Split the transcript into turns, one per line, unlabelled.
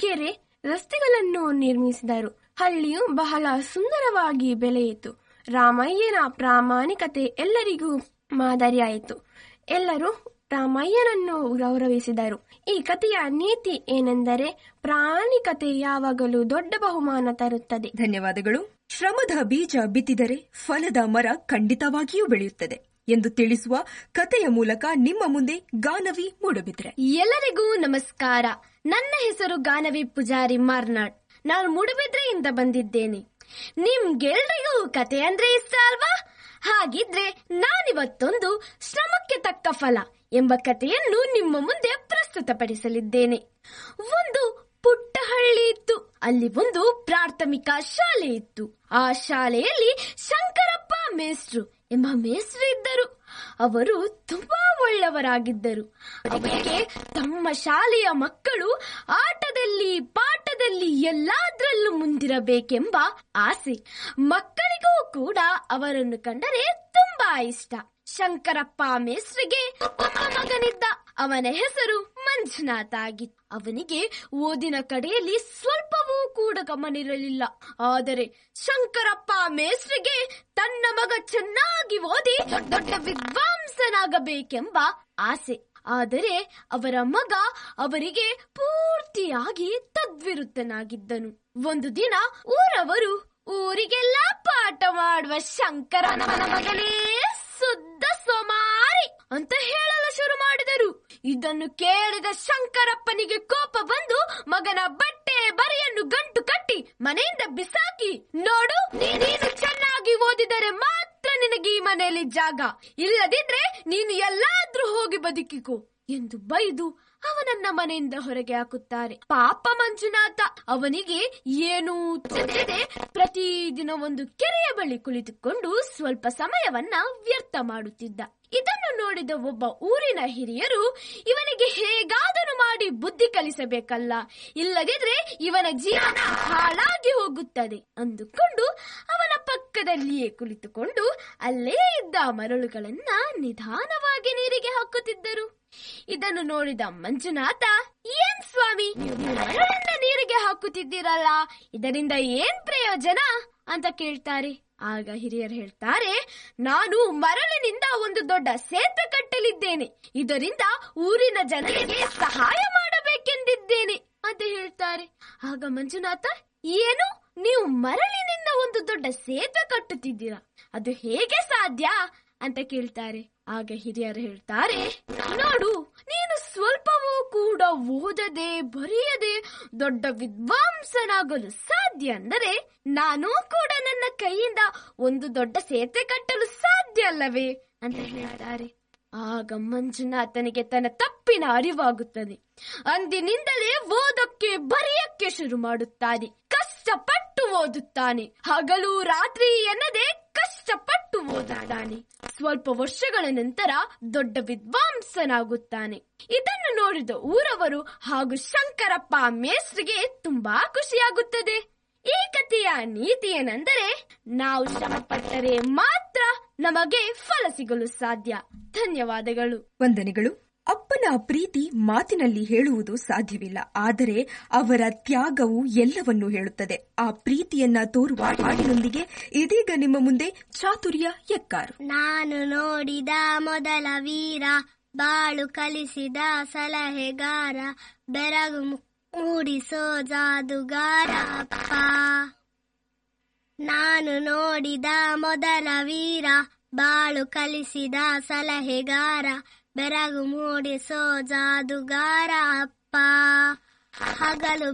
ಕೆರೆ ರಸ್ತೆಗಳನ್ನು ನಿರ್ಮಿಸಿದರು ಹಳ್ಳಿಯು ಬಹಳ ಸುಂದರವಾಗಿ ಬೆಳೆಯಿತು ರಾಮಯ್ಯನ ಪ್ರಾಮಾಣಿಕತೆ ಎಲ್ಲರಿಗೂ ಮಾದರಿಯಾಯಿತು ಎಲ್ಲರೂ ರಾಮಯ್ಯನನ್ನು ಗೌರವಿಸಿದರು ಈ ಕಥೆಯ ನೀತಿ ಏನೆಂದರೆ ಪ್ರಾಮಾಣಿಕತೆ ಯಾವಾಗಲೂ ದೊಡ್ಡ ಬಹುಮಾನ ತರುತ್ತದೆ
ಧನ್ಯವಾದಗಳು ಶ್ರಮದ ಬೀಜ ಬಿತ್ತಿದರೆ ಫಲದ ಮರ ಖಂಡಿತವಾಗಿಯೂ ಬೆಳೆಯುತ್ತದೆ ಎಂದು ತಿಳಿಸುವ ಕಥೆಯ ಮೂಲಕ ನಿಮ್ಮ ಮುಂದೆ ಗಾನವಿ ಮೂಡಬಿದ್ರೆ
ಎಲ್ಲರಿಗೂ ನಮಸ್ಕಾರ ನನ್ನ ಹೆಸರು ಗಾನವಿ ಪೂಜಾರಿ ಮಾರ್ನಾಡ್ ನಾನು ಮೂಡುಬಿದ್ರೆಯಿಂದ ಬಂದಿದ್ದೇನೆ ನಿಮ್ಗೆಲ್ರಿಗೂ ಕತೆ ಅಂದ್ರೆ ಇಷ್ಟ ಅಲ್ವಾ ಹಾಗಿದ್ರೆ ನಾನಿವತ್ತೊಂದು ಶ್ರಮಕ್ಕೆ ತಕ್ಕ ಫಲ ಎಂಬ ಕಥೆಯನ್ನು ನಿಮ್ಮ ಮುಂದೆ ಪ್ರಸ್ತುತಪಡಿಸಲಿದ್ದೇನೆ ಒಂದು ಪುಟ್ಟ ಹಳ್ಳಿ ಇತ್ತು ಅಲ್ಲಿ ಒಂದು ಪ್ರಾಥಮಿಕ ಶಾಲೆ ಇತ್ತು ಆ ಶಾಲೆಯಲ್ಲಿ ಶಂಕರಪ್ಪ ಮೇಸ್ಟ್ರು ಎಂಬ ಮೇಸ್ಟ್ರು ಇದ್ದರು ಅವರು ತುಂಬಾ ಒಳ್ಳೆಯವರಾಗಿದ್ದರು ಅವರಿಗೆ ತಮ್ಮ ಶಾಲೆಯ ಮಕ್ಕಳು ಆಟದಲ್ಲಿ ಪಾಠದಲ್ಲಿ ಎಲ್ಲಾದ್ರಲ್ಲೂ ಮುಂದಿರಬೇಕೆಂಬ ಆಸೆ ಮಕ್ಕಳಿಗೂ ಕೂಡ ಅವರನ್ನು ಕಂಡರೆ ತುಂಬಾ ಇಷ್ಟ ಶಂಕರಪ್ಪ ಮೇಸ್ಟ್ರಿಗೆ ಒಬ್ಬ ಮಗನಿದ್ದ ಅವನ ಹೆಸರು ಮಂಜುನಾಥ ಆಗಿತ್ತು ಅವನಿಗೆ ಓದಿನ ಕಡೆಯಲ್ಲಿ ಸ್ವಲ್ಪವೂ ಕೂಡ ಗಮನಿರಲಿಲ್ಲ ಆದರೆ ಶಂಕರಪ್ಪ ಮೇಸ್ಟ್ರಿಗೆ ತನ್ನ ಮಗ ಚೆನ್ನಾಗಿ ಓದಿ ದೊಡ್ಡ ವಿದ್ವಾಂಸನಾಗಬೇಕೆಂಬ ಆಸೆ ಆದರೆ ಅವರ ಮಗ ಅವರಿಗೆ ಪೂರ್ತಿಯಾಗಿ ತದ್ವಿರುದ್ಧನಾಗಿದ್ದನು ಒಂದು ದಿನ ಊರವರು ಊರಿಗೆಲ್ಲ ಪಾಠ ಮಾಡುವ ಶಂಕರನವನ ಮಗನೇ ಶುದ್ಧ ಸೋಮಾರಿ ಅಂತ ಹೇಳಲು ಶುರು ಮಾಡಿದರು ಇದನ್ನು ಕೇಳಿದ ಶಂಕರಪ್ಪನಿಗೆ ಕೋಪ ಬಂದು ಮಗನ ಬಟ್ಟೆ ಬರೆಯನ್ನು ಗಂಟು ಕಟ್ಟಿ ಮನೆಯಿಂದ ಬಿಸಾಕಿ ನೋಡು ನೀನು ಚೆನ್ನಾಗಿ ಓದಿದರೆ ಮಾತ್ರ ನಿನಗೆ ಈ ಮನೆಯಲ್ಲಿ ಜಾಗ ಇಲ್ಲದಿದ್ರೆ ನೀನು ಎಲ್ಲಾದ್ರೂ ಹೋಗಿ ಬದುಕಿಕೋ ಎಂದು ಬೈದು ಅವನನ್ನ ಮನೆಯಿಂದ ಹೊರಗೆ ಹಾಕುತ್ತಾರೆ ಪಾಪ ಮಂಜುನಾಥ ಅವನಿಗೆ ಏನೂ ತಿಳಿಯದೆ ಪ್ರತಿದಿನ ಒಂದು ಕೆರೆಯ ಬಳಿ ಕುಳಿತುಕೊಂಡು ಸ್ವಲ್ಪ ಸಮಯವನ್ನ ವ್ಯರ್ಥ ಮಾಡುತ್ತಿದ್ದ ಇದನ್ನು ನೋಡಿದ ಒಬ್ಬ ಊರಿನ ಹಿರಿಯರು ಇವನಿಗೆ ಹೇಗಾದರೂ ಮಾಡಿ ಬುದ್ಧಿ ಕಲಿಸಬೇಕಲ್ಲ ಇಲ್ಲದಿದ್ರೆ ಇವನ ಜೀವನ ಹಾಳಾಗಿ ಹೋಗುತ್ತದೆ ಅಂದುಕೊಂಡು ಅವನ ಪಕ್ಕದಲ್ಲಿಯೇ ಕುಳಿತುಕೊಂಡು ಅಲ್ಲೇ ಇದ್ದ ಮರಳುಗಳನ್ನ ನಿಧಾನವಾಗಿ ನೀರಿಗೆ ಹಾಕುತ್ತಿದ್ದರು ಇದನ್ನು ನೋಡಿದ ಮಂಜುನಾಥ ಏನ್ ಸ್ವಾಮಿ ನೀವು ಮರಳನ್ನ ನೀರಿಗೆ ಹಾಕುತ್ತಿದ್ದೀರಲ್ಲ ಇದರಿಂದ ಏನ್ ಪ್ರಯೋಜನ ಅಂತ ಕೇಳ್ತಾರೆ ಆಗ ಹಿರಿಯರು ಹೇಳ್ತಾರೆ ನಾನು ಮರಳಿನಿಂದ ಒಂದು ದೊಡ್ಡ ಸೇತುವೆ ಕಟ್ಟಲಿದ್ದೇನೆ ಇದರಿಂದ ಊರಿನ ಜನರಿಗೆ ಸಹಾಯ ಮಾಡಬೇಕೆಂದಿದ್ದೇನೆ ಅಂತ ಹೇಳ್ತಾರೆ ಆಗ ಮಂಜುನಾಥ ಏನು ನೀವು ಮರಳಿನಿಂದ ಒಂದು ದೊಡ್ಡ ಸೇತುವೆ ಕಟ್ಟುತ್ತಿದ್ದೀರಾ ಅದು ಹೇಗೆ ಸಾಧ್ಯ ಅಂತ ಕೇಳ್ತಾರೆ ಆಗ ಹಿರಿಯರು ಹೇಳ್ತಾರೆ ನೋಡು ನೀನು ಸ್ವಲ್ಪವೂ ಕೂಡ ಓದದೆ ಬರೆಯದೆ ದೊಡ್ಡ ವಿದ್ವಾಂಸನಾಗಲು ಸಾಧ್ಯ ಅಂದರೆ ನಾನು ಕೂಡ ನನ್ನ ಕೈಯಿಂದ ಒಂದು ದೊಡ್ಡ ಸೇತುವೆ ಕಟ್ಟಲು ಸಾಧ್ಯ ಅಲ್ಲವೇ ಅಂತ ಹೇಳ್ತಾರೆ ಆಗ ಮಂಜುನಾಥನಿಗೆ ತನ್ನ ತಪ್ಪಿನ ಅರಿವಾಗುತ್ತದೆ ಅಂದಿನಿಂದಲೇ ಓದಕ್ಕೆ ಬರೆಯಕ್ಕೆ ಶುರು ಮಾಡುತ್ತಾನೆ ಕಷ್ಟಪಟ್ಟು ಓದುತ್ತಾನೆ ಹಗಲು ರಾತ್ರಿ ಎನ್ನದೆ ಕಷ್ಟಪಟ್ಟು ಓದುತ್ತಾನೆ ಸ್ವಲ್ಪ ವರ್ಷಗಳ ನಂತರ ದೊಡ್ಡ ವಿದ್ವಾಂಸನಾಗುತ್ತಾನೆ ಇದನ್ನು ನೋಡಿದ ಊರವರು ಹಾಗೂ ಶಂಕರಪ್ಪ ಮೇಸ್ಟ್ರಿಗೆ ತುಂಬಾ ಖುಷಿಯಾಗುತ್ತದೆ ಈ ಕಥೆಯ ನೀತಿ ಏನೆಂದರೆ ನಾವು ಶ್ರಮಪಟ್ಟರೆ ಮಾತ್ರ ನಮಗೆ ಫಲ ಸಿಗಲು ಸಾಧ್ಯ ಧನ್ಯವಾದಗಳು
ವಂದನೆಗಳು ಅಪ್ಪನ ಪ್ರೀತಿ ಮಾತಿನಲ್ಲಿ ಹೇಳುವುದು ಸಾಧ್ಯವಿಲ್ಲ ಆದರೆ ಅವರ ತ್ಯಾಗವು ಎಲ್ಲವನ್ನೂ ಹೇಳುತ್ತದೆ ಆ ಪ್ರೀತಿಯನ್ನ ತೋರುವ ಹಾಡಿನೊಂದಿಗೆ ಇದೀಗ ನಿಮ್ಮ ಮುಂದೆ ಚಾತುರ್ಯ ಎಕ್ಕಾರು
ನಾನು ನೋಡಿದ ಮೊದಲ ವೀರ ಬಾಳು ಕಲಿಸಿದ ಸಲಹೆಗಾರ ಬೆರಗು ಮು- ಮೂಡಿಸೋ ಜಾದುಗಾರ ಅಪ್ಪ ನಾನು ನೋಡಿದ ಮೊದಲ ವೀರ ಬಾಳು ಕಲಿಸಿದ ಸಲಹೆಗಾರ ಬೆರಗು ಮೂಡಿಸೋ ಜಾದುಗಾರ ಅಪ್ಪ ಹಗಲು